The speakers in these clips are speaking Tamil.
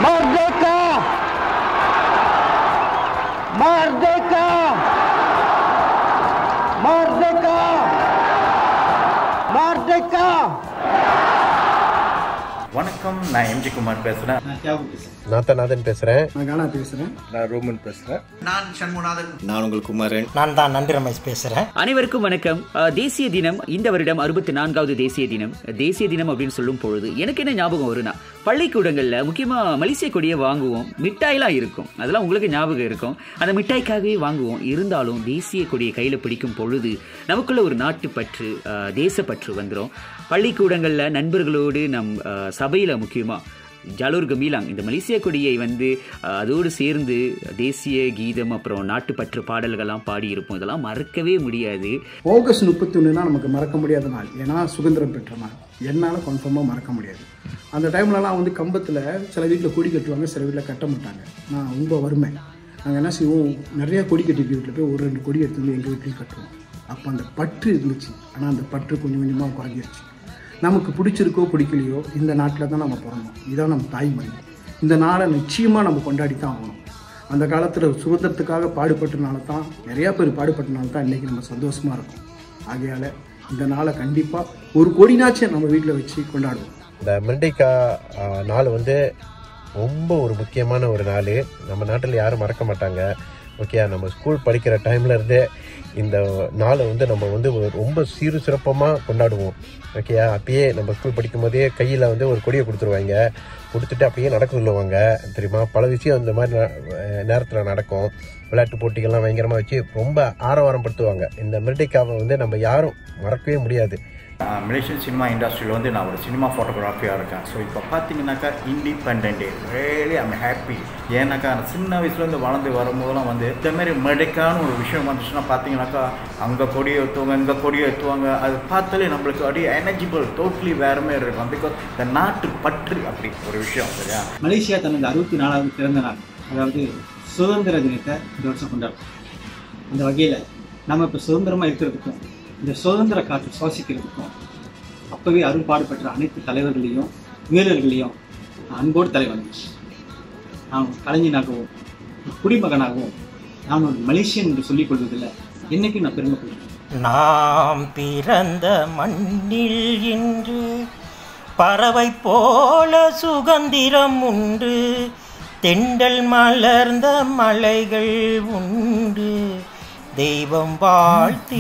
Merdeka! Merdeka! Merdeka! Merdeka! வணக்கம் நான் எம்ஜி குமார் பேசுகிறேன் நான் தியாகு பேசுறேன் நாத்தநாதன் பேசுறேன் நான் கானா பேசுறேன் நான் ரோமன் பேசுகிறேன் நான் சண்முகநாதன் நான் உங்கள் குமாரன் நான் தான் நன்றி ரமேஷ் பேசுறேன் அனைவருக்கும் வணக்கம் அஹ், தேசிய தினம் இந்த வருடம் அறுபத்தி நான்காவது தேசிய தினம் தேசிய தினம் அப்படின்னு சொல்லும் பொழுது எனக்கு என்ன ஞாபகம் வரும்னா பள்ளிக்கூடங்கள்ல முக்கியமா மலேசிய கொடியை வாங்குவோம் மிட்டாய்லாம் இருக்கும் அதெல்லாம் உங்களுக்கு ஞாபகம் இருக்கும் அந்த மிட்டாய்க்காகவே வாங்குவோம் இருந்தாலும் தேசிய கொடியை கையில பிடிக்கும் பொழுது நமக்குள்ள ஒரு நாட்டுப்பற்று அஹ், தேசப்பற்று வந்துடும் பள்ளிக்கூடங்கள்ல நண்பர்களோடு நம் அஹ், சபையில முக்கியமா ஜாலூர் கமீலாங் இந்த மலேசிய கொடியை வந்து அஹ், அதோடு சேர்ந்து தேசிய கீதம் அப்புறம் நாட்டுப்பற்று பாடல்கள்லாம் பாடியிருப்போம் இதெல்லாம் மறக்கவே முடியாது ஆகஸ்ட் முப்பத்தி ஒன்றுனா நமக்கு மறக்க முடியாத நாள் ஏன்னா சுதந்திரம் பெற்ற நாள் என்னால் கன்ஃபார்மாக மறக்க முடியாது அந்த டைம்லலாம் வந்து கம்பத்தில் சில வீட்டில் கொடி கட்டுவாங்க சில வீட்டில் கட்ட மாட்டாங்க நான் ரொம்ப வறுமை நாங்கள் என்ன செய்வோம் நிறைய கொடி கட்டிருக்க வீட்டில் போய் ஒரு ரெண்டு கொடி எடுத்து வந்து எங்கள் வீட்லேயும் கட்டுவோம் அப்போ அந்த பற்று இருந்துச்சு ஆனால் அந்த பற்று கொஞ்சம் கொஞ்சமாக குறைஞ்சிருச்சு நமக்கு பிடிச்சிருக்கோ பிடிக்கலையோ இந்த நாட்டில் தான் நம்ம பிறந்தோம் இதுதான் நம்ம தாய்மொழி இந்த நாளை நிச்சயமாக நம்ம கொண்டாடி தான் ஆகணும் அந்த காலத்தில் சுதந்திரத்துக்காக பாடுபட்டனால தான் நிறையா பேர் பாடுபட்டனால தான் இன்றைக்கி நம்ம சந்தோஷமாக இருக்கோம் ஆகையால் இந்த நாளை கண்டிப்பாக ஒரு கொடினாச்சும் நம்ம வீட்டில் வச்சு கொண்டாடுவோம் இந்த மெண்டிகா நாள் வந்து ரொம்ப ஒரு முக்கியமான ஒரு நாள் நம்ம நாட்டில் யாரும் மறக்க மாட்டாங்க ஓகே நம்ம ஸ்கூல் படிக்கிற டைம்ல இருந்தே இந்த நாளை வந்து நம்ம வந்து ஒரு ரொம்ப சீரு சிறப்பமாக கொண்டாடுவோம் ஓகேயா அப்பயே நம்ம ஸ்கூல் படிக்கும் போதே கையில் வந்து ஒரு கொடியை கொடுத்துருவாங்க கொடுத்துட்டு அப்படியே நடக்க சொல்லுவாங்க தெரியுமா பல விஷயம் இந்த மாதிரி நேரத்தில் நடக்கும் விளையாட்டு போட்டிகள்லாம் பயங்கரமாக வச்சு ரொம்ப ஆரவாரம் படுத்துவாங்க இந்த மெர்டிகாவை வந்து நம்ம யாரும் மறக்கவே முடியாது மலேசியன் சினிமா இண்டஸ்ட்ரியில் வந்து நான் ஒரு சினிமா ஃபோட்டோகிராஃபியாக இருக்கேன் ஸோ இப்போ பார்த்தீங்கன்னாக்கா Independence Day really I'm happy ஏன்னாக்கா நான் சின்ன வயசுலேருந்து வளர்ந்து வரும்போதெல்லாம் வந்து இந்த மாதிரி மெடிக்கான ஒரு விஷயம் வந்துச்சுன்னா பார்த்தீங்கன்னாக்கா அங்கே கொடியை ஏற்றுவாங்க இங்கே கொடியை ஏற்றுவாங்க அது பார்த்தாலே நம்மளுக்கு அப்படியே எனர்ஜிபிள் டோட்டலி வேறு மாதிரி இருக்கும் பிகாஸ் இந்த நாட்டு பற்று அப்படி ஒரு விஷயம் சரியா மலேசியா தனது அறுபத்தி நாலாவது பிறந்த நாள் அதாவது சுதந்திர தினத்தை இந்த வருஷம் கொண்டாடும் அந்த வகையில் நம்ம இப்போ சுதந்திரமாக இருக்கிறதுக்கும் இந்த சுதந்திர காற்று சுவாசிக்கிறதுக்கும் அப்போவே அரும்பாடுபட்ட அனைத்து தலைவர்களையும் வீரர்களையும் நான் அன்போடு தலைவன் நான் ஒரு கலைஞனாகவும் ஒரு குடிமகனாகவும் நான் ஒரு மலேசியன் என்று சொல்லிக் கொள்வதில் என்னைக்கும் நான் பெருமைப்படுறேன் நாம் பிறந்த மண்ணில் இன்று பறவை போல சுகந்திரம் உண்டு தெண்டல் மலர்ந்த மலைகள் உண்டு தெய்வம் வாழ்த்தி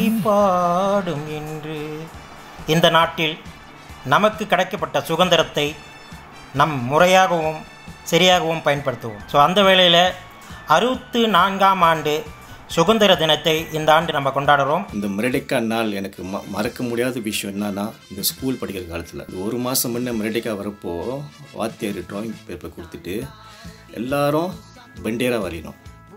பாடும் என்று இந்த நாட்டில் நமக்கு கிடைக்கப்பட்ட சுதந்திரத்தை நம் முறையாகவும் சரியாகவும் பயன்படுத்துவோம் ஸோ அந்த வேளையில் அறுபத்து நான்காம் ஆண்டு சுதந்திர தினத்தை இந்த ஆண்டு நம்ம கொண்டாடுறோம் இந்த மெரடிக்கா நாள் எனக்கு ம மறக்க முடியாத விஷயம் என்னன்னா இந்த ஸ்கூல் படிக்கிற காலத்தில் ஒரு மாதம் முன்னே மெரடிக்கா வரப்போ வாத்தியார் ட்ராயிங் பேப்பர் கொடுத்துட்டு எல்லாரும் பெண்டேரா வரையணும்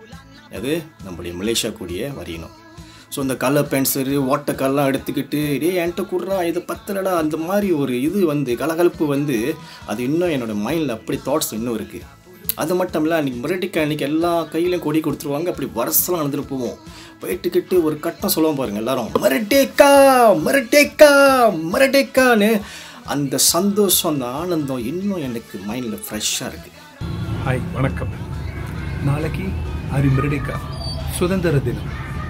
அது நம்முடைய மலேசியா கூடிய வரையணும் ஸோ இந்த கலர் பென்சிலு ஓட்டக்கல்லாம் எடுத்துக்கிட்டு டே என்கிட்ட கொடுறா இது பத்தலடா அந்த மாதிரி ஒரு இது வந்து கலகலப்பு வந்து அது இன்னும் என்னோட மைண்டில் அப்படி தாட்ஸ் இன்னும் இருக்குது அது மட்டும் இல்லை அன்றைக்கி முரட்டிக்கா அன்றைக்கி எல்லா கையிலையும் கொடி கொடுத்துருவாங்க அப்படி வருஷலாம் நடந்துட்டு போவோம் போயிட்டுக்கிட்டு ஒரு கட்டம் சொல்லுவோம் பாருங்க எல்லாரும் மரட்டேக்கா மரட்டேக்கா மரட்டேக்கான்னு அந்த சந்தோஷம் அந்த ஆனந்தம் இன்னும் எனக்கு மைண்டில் ஃப்ரெஷ்ஷாக இருக்குது ஹாய் வணக்கம் நாளைக்கு ஹரி மிரடிக்கா சுதந்திர தினம்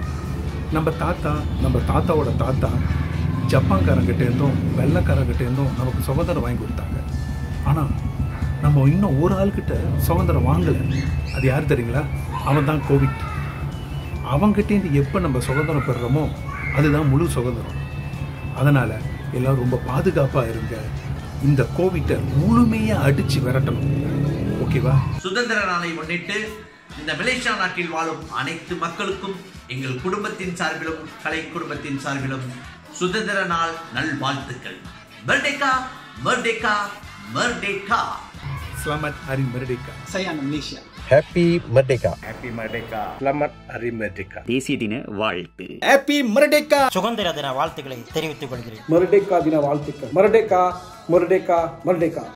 நம்ம தாத்தா நம்ம தாத்தாவோட தாத்தா ஜப்பான்காரங்கிட்ட இருந்தும் வெள்ளைக்காரங்கிட்ட இருந்தும் நமக்கு சுதந்திரம் வாங்கி கொடுத்தாங்க ஆனால் நம்ம இன்னும் ஒரு ஆள்கிட்ட சுதந்திரம் வாங்கலை அது யார் தெரியுங்களா அவன் தான் கோவிட் அவங்ககிட்டேருந்து எப்போ நம்ம சுதந்திரம் பெறுறோமோ அதுதான் முழு சுதந்திரம் அதனால் எல்லோரும் ரொம்ப பாதுகாப்பாக இருங்க இந்த கோவிட்டை முழுமையாக அடித்து விரட்டணும் ஓகேவா சுதந்திர நாளை முன்னிட்டு இந்த மலேசியா நாட்டில் வாழும் அனைத்து மக்களுக்கும் எங்கள் குடும்பத்தின் சார்பிலும் கலை குடும்பத்தின் சார்பிலும் சுதந்திர நாள் நல்வாழ்த்துக்கள் மர்டேக்கா மர்டேக்கா மர்டேக்கா Selamat Hari Merdeka. சையான மலேசியா ஹாப்பி மெர்டிகா ஹாப்பி மெடிக்கா Selamat Hari Merdeka. தேசிய தின வாழ்த்து ஹாப்பி மரடேக்கா சுதந்திர தின வாழ்த்துக்களை தெரிவித்துக் கொள்கிறேன் மருடேக்கா தின வாழ்த்துக்கள் மருடேக்கா மருடேக்கா மருடேக்கா